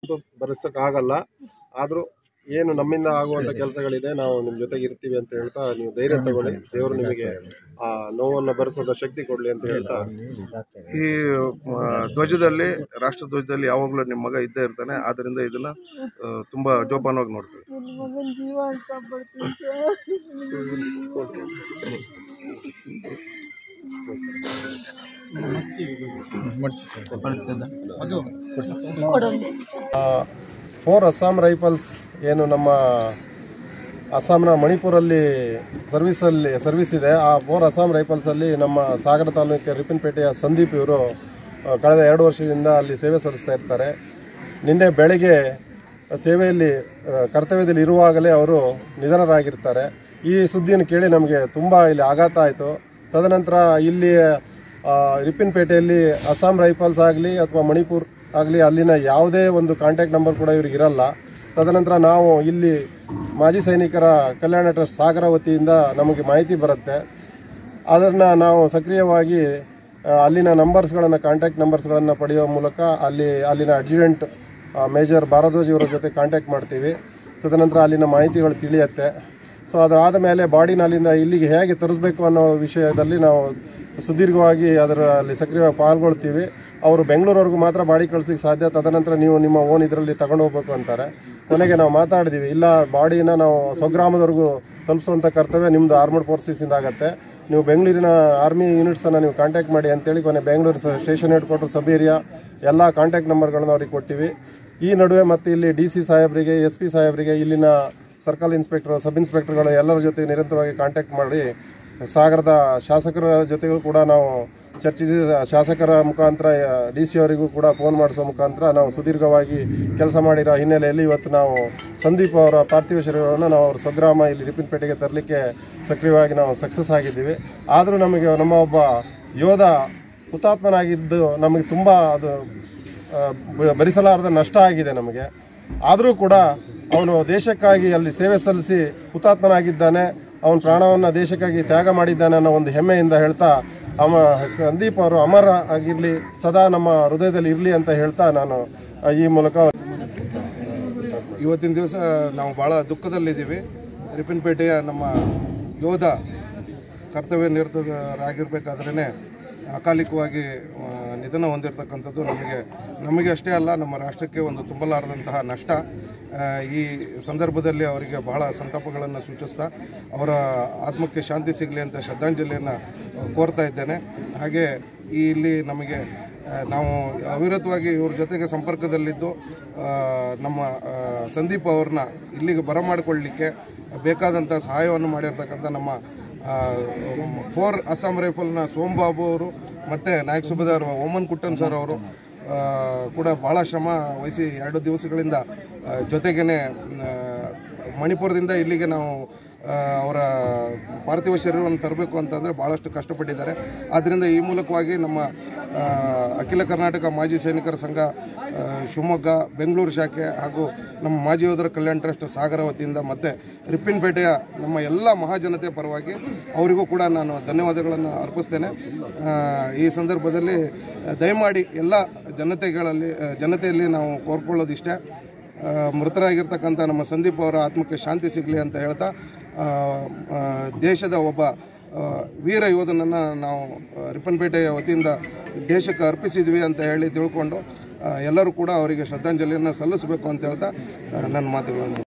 ಅಂತೂ ಭರಿಸೋಕ್ಕಾಗಲ್ಲ ಆದರೂ ಏನು ನಮ್ಮಿಂದ ಆಗುವಂಥ ಕೆಲಸಗಳಿದೆ ನಾವು ನಿಮ್ಮ ಜೊತೆಗೆ ಇರ್ತೀವಿ ಅಂತ ಹೇಳ್ತಾ ನೀವು ಧೈರ್ಯ ತಗೊಳ್ಳಿ ದೇವರು ನಿಮಗೆ ಆ ನೋವನ್ನು ಭರಿಸೋದ ಶಕ್ತಿ ಕೊಡಲಿ ಅಂತ ಹೇಳ್ತಾ ಈ ಆ, ಧ್ವಜದಲ್ಲಿ ರಾಷ್ಟ್ರ ಧ್ವಜದಲ್ಲಿ ಯಾವಾಗಲೂ ನಿಮ್ಮ ಮಗ ಇದ್ದೇ ಇರ್ತಾನೆ ಆದ್ದರಿಂದ ಇದನ್ನ ಆ, ತುಂಬಾ ಜೋಪಾನವಾಗಿ ನೋಡ್ತೀವಿ ನನ್ನ ಮಗನ ಜೀವ ಕಾಪಾಡ್ತೀನಿ ಸರ್ ಫೋರ್ ಅಸ್ಸಾಂ ರೈಫಲ್ಸ್ ಏನು ನಮ್ಮ ಅಸ್ಸಾಂನ ಮಣಿಪುರಲ್ಲಿ ಸರ್ವಿಸಲ್ಲಿ ಸರ್ವಿಸ್ ಇದೆ ಆ ಫೋರ್ ಅಸ್ಸಾಂ ರೈಫಲ್ಸಲ್ಲಿ ನಮ್ಮ ಸಾಗರ ತಾಲೂಕಿನ ರಿಪಿನ್ಪೇಟೆಯ ಸಂದೀಪ್ ಇವರು ಆ, ಕಳೆದ ಎರಡು ವರ್ಷದಿಂದ ಅಲ್ಲಿ ಸೇವೆ ಸಲ್ಲಿಸ್ತಾ ಇರ್ತಾರೆ ನಿನ್ನೆ ಬೆಳಗ್ಗೆ ಸೇವೆಯಲ್ಲಿ ಆ, ಕರ್ತವ್ಯದಲ್ಲಿ ಇರುವಾಗಲೇ ಅವರು ನಿಧನರಾಗಿರ್ತಾರೆ ಈ ಸುದ್ದಿಯನ್ನು ಕೇಳಿ ನಮಗೆ ತುಂಬ ಇಲ್ಲಿ ಆಘಾತ ಆಯಿತು ತದನಂತರ ಇಲ್ಲಿ ಆ, ರಿಪಿನ್ಪೇಟೆಯಲ್ಲಿ ಅಸ್ಸಾಂ ರೈಫಲ್ಸ್ ಆಗಲಿ ಅಥವಾ ಮಣಿಪುರ್ ಆಗಲಿ ಅಲ್ಲಿನ ಯಾವುದೇ ಒಂದು ಕಾಂಟ್ಯಾಕ್ಟ್ ನಂಬರ್ ಕೂಡ ಇವ್ರಿಗೆ ಇರಲ್ಲ ತದನಂತರ ನಾವು ಇಲ್ಲಿ ಮಾಜಿ ಸೈನಿಕರ ಕಲ್ಯಾಣ ಟ್ರಸ್ಟ್ ಸಾಗರ ವತಿಯಿಂದ ನಮಗೆ ಮಾಹಿತಿ ಬರುತ್ತೆ ಅದನ್ನು ನಾವು ಸಕ್ರಿಯವಾಗಿ ಆ, ಅಲ್ಲಿನ ನಂಬರ್ಸ್ಗಳನ್ನು ಕಾಂಟ್ಯಾಕ್ಟ್ ನಂಬರ್ಸ್ಗಳನ್ನು ಪಡೆಯುವ ಮೂಲಕ ಅಲ್ಲಿ ಅಲ್ಲಿನ ಅಡ್ಜುಡೆಂಟ್ ಮೇಜರ್ ಭಾರದ್ವಾಜ್ ಇವರ ಜೊತೆ ಕಾಂಟ್ಯಾಕ್ಟ್ ಮಾಡ್ತೀವಿ ತದನಂತರ ಅಲ್ಲಿನ ಮಾಹಿತಿಗಳು ತಿಳಿಯುತ್ತೆ ಸೊ ಅದಾದ ಮೇಲೆ ಬಾಡಿನ ಅಲ್ಲಿಂದ ಇಲ್ಲಿಗೆ ಹೇಗೆ ತರಿಸ್ಬೇಕು ಅನ್ನೋ ವಿಷಯದಲ್ಲಿ ನಾವು ಸುದೀರ್ಘವಾಗಿ ಅದರ ಅಲ್ಲಿ ಸಕ್ರಿಯವಾಗಿ ಪಾಲ್ಗೊಳ್ತೀವಿ ಅವರು ಬೆಂಗಳೂರವರೆಗೂ ಮಾತ್ರ ಬಾಡಿ ಕಳಿಸ್ಲಿಕ್ಕೆ ಸಾಧ್ಯ ತದನಂತರ ನೀವು ನಿಮ್ಮ ಓನ್ ಇದರಲ್ಲಿ ತಗೊಂಡು ಹೋಗ್ಬೇಕು ಅಂತಾರೆ ಕೊನೆಗೆ ನಾವು ಮಾತಾಡಿದ್ದೀವಿ ಇಲ್ಲ ಬಾಡಿನ ನಾವು ಸ್ವಗ್ರಾಮದವರೆಗೂ ತಲುಪಿಸುವಂಥ ಕರ್ತವ್ಯ ನಿಮ್ಮದು ಆರ್ಮಡ್ ಫೋರ್ಸಸ್ಸಿಂದ ಆಗುತ್ತೆ ನೀವು ಬೆಂಗಳೂರಿನ ಆರ್ಮಿ ಯೂನಿಟ್ಸನ್ನು ನೀವು ಕಾಂಟ್ಯಾಕ್ಟ್ ಮಾಡಿ ಅಂತೇಳಿ ಕೊನೆ ಬೆಂಗಳೂರು ಸ- station headquarter sub area ಎಲ್ಲ ಕಾಂಟ್ಯಾಕ್ಟ್ ನಂಬರ್ಗಳನ್ನು ಅವ್ರಿಗೆ ಕೊಟ್ಟಿವಿ ಈ ನಡುವೆ ಮತ್ತು ಇಲ್ಲಿ ಡಿ ಸಿ ಸಾಹೇಬರಿಗೆ ಎಸ್ ಪಿ ಸಾಹೇಬರಿಗೆ ಇಲ್ಲಿನ ಸರ್ಕಲ್ ಇನ್ಸ್ಪೆಕ್ಟರ್ ಸಬ್ ಇನ್ಸ್ಪೆಕ್ಟರ್ಗಳು ಎಲ್ಲರ ಜೊತೆ ನಿರಂತರವಾಗಿ ಕಾಂಟ್ಯಾಕ್ಟ್ ಮಾಡಿ ಸಾಗರದ ಶಾಸಕರ ಜೊತೆಗೂ ಕೂಡ ನಾವು ಚರ್ಚಿಸಿ ಶಾಸಕರ ಮುಖಾಂತರ ಡಿ ಸಿ ಅವರಿಗೂ ಕೂಡ ಫೋನ್ ಮಾಡಿಸೋ ಮುಖಾಂತರ ನಾವು ಸುದೀರ್ಘವಾಗಿ ಕೆಲಸ ಮಾಡಿರೋ ಹಿನ್ನೆಲೆಯಲ್ಲಿ ಇವತ್ತು ನಾವು ಸಂದೀಪ್ ಅವರ ಪಾರ್ಥಿವ ಶರೀರವನ್ನು ನಾವು ಅವ್ರ ಸ್ವಗ್ರಾಮ ಇಲ್ಲಿ ರಿಪಿನ್ಪೇಟೆಗೆ ತರಲಿಕ್ಕೆ ಸಕ್ರಿಯವಾಗಿ ನಾವು ಸಕ್ಸಸ್ ಆಗಿದ್ದೀವಿ ಆದರೂ ನಮಗೆ ನಮ್ಮ ಒಬ್ಬ ಯೋಧ ಹುತಾತ್ಮನಾಗಿದ್ದು ನಮಗೆ ತುಂಬ ಅದು ಆ, ಬ- ಭರಿಸಲಾರದ ನಷ್ಟ ಆಗಿದೆ ನಮಗೆ ಆದರೂ ಕೂಡ ಅವನು ದೇಶಕ್ಕಾಗಿ ಅಲ್ಲಿ ಸೇವೆ ಸಲ್ಲಿಸಿ ಹುತಾತ್ಮನಾಗಿದ್ದಾನೆ ಅವನ ಪ್ರಾಣವನ್ನು ದೇಶಕ್ಕಾಗಿ ತ್ಯಾಗ ಮಾಡಿದ್ದಾನೆ ಅನ್ನೋ ಒಂದು ಹೆಮ್ಮೆಯಿಂದ ಹೇಳ್ತಾ ಅಮ ಸಂದೀಪ್ ಅವರು ಅಮರ ಆಗಿರಲಿ ಸದಾ ನಮ್ಮ ಹೃದಯದಲ್ಲಿ ಇರಲಿ ಅಂತ ಹೇಳ್ತಾ ನಾನು ಆ, ಈ ಮೂಲಕ ಇವತ್ತಿನ ದಿವಸ ನಾವು ಭಾಳ ದುಃಖದಲ್ಲಿದ್ದೀವಿ ರಿಪಿನ್ಪೇಟೆಯ ನಮ್ಮ ಯೋಧ ಕರ್ತವ್ಯ ನಿರತರಾಗಿರ್ಬೇಕಾದ್ರೇ ಅಕಾಲಿಕವಾಗಿ ಆ, ನಿಧನ ಹೊಂದಿರತಕ್ಕಂಥದ್ದು ನಮಗೆ ನಮಗೆ ಅಷ್ಟೇ ಅಲ್ಲ ನಮ್ಮ ರಾಷ್ಟ್ರಕ್ಕೆ ಒಂದು ತುಂಬಲಾರದಂತಹ ನಷ್ಟ ಆ, ಈ ಸಂದರ್ಭದಲ್ಲಿ ಅವರಿಗೆ ಬಹಳ ಸಂತಾಪಗಳನ್ನು ಸೂಚಿಸ್ತಾ ಅವರ ಆತ್ಮಕ್ಕೆ ಶಾಂತಿ ಸಿಗಲಿ ಅಂತ ಶ್ರದ್ಧಾಂಜಲಿಯನ್ನು ಕೋರ್ತಾ ಇದ್ದೇನೆ ಹಾಗೆ ಈ ಇಲ್ಲಿ ನಮಗೆ ಆ, ನಾವು ಅವಿರತವಾಗಿ ಇವ್ರ ಜೊತೆಗೆ ಸಂಪರ್ಕದಲ್ಲಿದ್ದು ಆ, ನಮ್ಮ ಆ, ಸಂದೀಪ್ ಅವ್ರನ್ನ ಇಲ್ಲಿಗೆ ಬರಮಾಡಿಕೊಳ್ಳಲಿಕ್ಕೆ ಬೇಕಾದಂಥ ಸಹಾಯವನ್ನು ಮಾಡಿರ್ತಕ್ಕಂಥ ನಮ್ಮ ಆ, ಫೋರ್ ಅಸ್ಸಾಂ ರೈಫಲ್ನ ಸೋಮಬಾಬು ಅವರು ಮತ್ತು ನಾಯಕ್ ಸುಬೇದಾರ್ ಓಮನ್ ಕುಟ್ಟನ್ ಸರ್ ಅವರು ಆ, ಕೂಡ ಭಾಳ ಶ್ರಮ ವಹಿಸಿ ಎರಡು ದಿವಸಗಳಿಂದ ಆ, ಜೊತೆಗೇನೆ ಆ, ಮಣಿಪುರದಿಂದ ಇಲ್ಲಿಗೆ ನಾವು ಆ, ಅವರ ಪಾರ್ಥಿವ ಶರೀರವನ್ನು ತರಬೇಕು ಅಂತಂದರೆ ಭಾಳಷ್ಟು ಕಷ್ಟಪಟ್ಟಿದ್ದಾರೆ ಆದ್ದರಿಂದ ಈ ಮೂಲಕವಾಗಿ ನಮ್ಮ ಆ, ಅಖಿಲ ಕರ್ನಾಟಕ ಮಾಜಿ ಸೈನಿಕರ ಸಂಘ ಆ, ಶಿವಮೊಗ್ಗ ಬೆಂಗಳೂರು ಶಾಖೆ ಹಾಗೂ ನಮ್ಮ ಮಾಜಿ ಯೋಧರ ಕಲ್ಯಾಣ ಟ್ರಸ್ಟ್ ಸಾಗರ ವತಿಯಿಂದ ಮತ್ತು ರಿಪ್ಪಿನಪೇಟೆಯ ನಮ್ಮ ಎಲ್ಲ ಮಹಾಜನತೆ ಪರವಾಗಿ ಅವರಿಗೂ ಕೂಡ ನಾನು ಧನ್ಯವಾದಗಳನ್ನು ಅರ್ಪಿಸ್ತೇನೆ ಆ, ಈ ಸಂದರ್ಭದಲ್ಲಿ ಆ, ದಯಮಾಡಿ ಎಲ್ಲ ಜನತೆಗಳಲ್ಲಿ ಆ, ಜನತೆಯಲ್ಲಿ ನಾವು ಕೋರ್ಕೊಳ್ಳೋದಿಷ್ಟೇ ಆ, ಮೃತರಾಗಿರ್ತಕ್ಕಂಥ ನಮ್ಮ ಸಂದೀಪ್ ಅವರ ಆತ್ಮಕ್ಕೆ ಶಾಂತಿ ಸಿಗಲಿ ಅಂತ ಹೇಳ್ತಾ ಆ, ಆ, ದೇಶದ ಒಬ್ಬ ಆ, ವೀರ ಯೋಧನನ್ನು ನಾವು ಆ, ರಿಪ್ಪನ್ಪೇಟೆಯ ವತಿಯಿಂದ ದೇಶಕ್ಕೆ ಅರ್ಪಿಸಿದ್ವಿ ಅಂತ ಹೇಳಿ ತಿಳ್ಕೊಂಡು ಆ, ಎಲ್ಲರೂ ಕೂಡ ಅವರಿಗೆ ಶ್ರದ್ಧಾಂಜಲಿಯನ್ನು ಸಲ್ಲಿಸಬೇಕು ಅಂತ ಹೇಳ್ತಾ ಆ, ನನ್ನ ಮಾತುಗಳನ್ನು